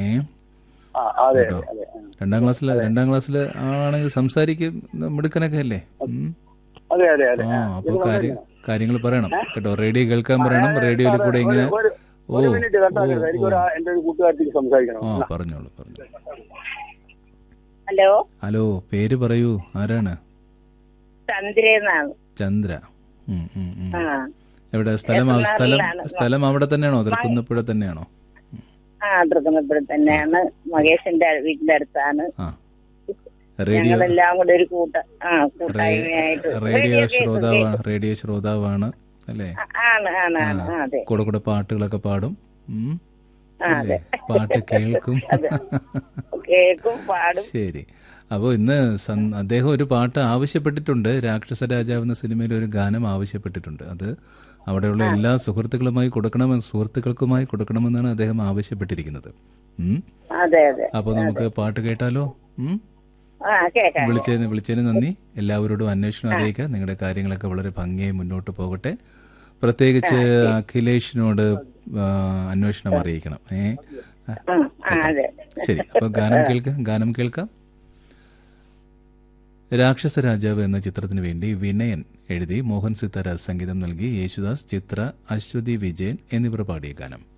ഏ ആ അതെ കേട്ടോ. അതെ ആ. രണ്ടാം ക്ലാസ്സിൽ രണ്ടാം ക്ലാസ്സിൽ ആണെങ്കിൽ സംസാരിക്കും മിടുക്കനൊക്കെ അല്ലേ ഉം. അതെ അതെ അതെ ആ അപ്പോൾ കാര്യം കാര്യങ്ങൾ പറയണം കേട്ടോ റേഡിയോ കേൾക്കാൻ പറയണം റേഡിയോയിൽ കൂടെ ഇങ്ങനെ ഒരു ഓ ഒരു മിനിറ്റ് കട്ടാക്കരുത് ഓ, എനിക്ക് ഒരു എന്റെ ഒരു കൂട്ടുകാരത്തേക്ക് സംസാരിക്കണം ആ പറഞ്ഞോളൂ പറഞ്ഞു ഹലോ ഹലോ പേര് പറയൂ ആരാണ് ചന്ദ്രനാണ് ചന്ദ്ര ഉം, ഉം, ഉം. ആ എവിടെ സ്ഥലം ആ- സ്ഥലം എറണാകുളത്താണ്. സ്ഥലം അവിടെ തന്നെയാണോ തൃക്കുന്നപ്പുഴ തന്നെയാണോ ആ തൃക്കുന്നപ്പുഴ തന്നെയാണ് മഹേഷിന്റെ വീടിന്റെ അടുത്താണ് ആ റേഡിയോ ഞങ്ങളെല്ലാം കൂടെ ഒരു കൂട്ട ആ കൂട്ടായ്മയായിട്ട് റേഡിയോ കേൾക്കും, ശ്രോതാവാണ് റേഡിയോ ശ്രോതാവാണ് അല്ലേ ആ, ആണ് ആണ് ആണ് ആ, അതെ കൂടെ കൂടെ പാട്ടുകളൊക്കെ പാടും ഉം. ആ, അല്ലേ പാട്ട് കേൾക്കും കേൾക്കും പാടും ശരി അപ്പോൾ ഇന്ന് സന്- അദ്ദേഹം ഒരു പാട്ട് ആവശ്യപ്പെട്ടിട്ടുണ്ട് രാക്ഷസ രാജാവ് എന്ന സിനിമയിൽ ഒരു ഗാനം ആവശ്യപ്പെട്ടിട്ടുണ്ട് അത് അവിടെയുള്ള എല്ലാ സുഹൃത്തുക്കളുമായി കൊടുക്കണമെന്ന് സുഹൃത്തുക്കൾക്കുമായി കൊടുക്കണമെന്നാണ് അദ്ദേഹം ആവശ്യപ്പെട്ടിരിക്കുന്നത് ഉം. അതെ അതെ അപ്പോൾ നമുക്ക് പാട്ട് കേട്ടാലോ ഉം. ആ കേക്കാം വിളിച്ചതിന് വിളിച്ചതിന് നന്ദി എല്ലാവരോടും അന്വേഷണം അറിയിക്കുക നിങ്ങളുടെ കാര്യങ്ങളൊക്കെ വളരെ ഭംഗിയായി മുന്നോട്ട് പോകട്ടെ പ്രത്യേകിച്ച് അഖിലേഷിനോട് ആ, അന്വേഷണം അറിയിക്കണം ഏ ആ, ആ അതെ ശരി അപ്പൊ ഗാനം കേൾക്കാം ഗാനം കേൾക്കാം രാക്ഷസ രാജാവ് എന്ന ചിത്രത്തിന് വേണ്ടി വിനയൻ എഴുതി മോഹൻ സിത്താര സംഗീതം നൽകി യേശുദാസ് ചിത്ര അശ്വതി വിജയൻ എന്നിവർ പാടിയ ഗാനം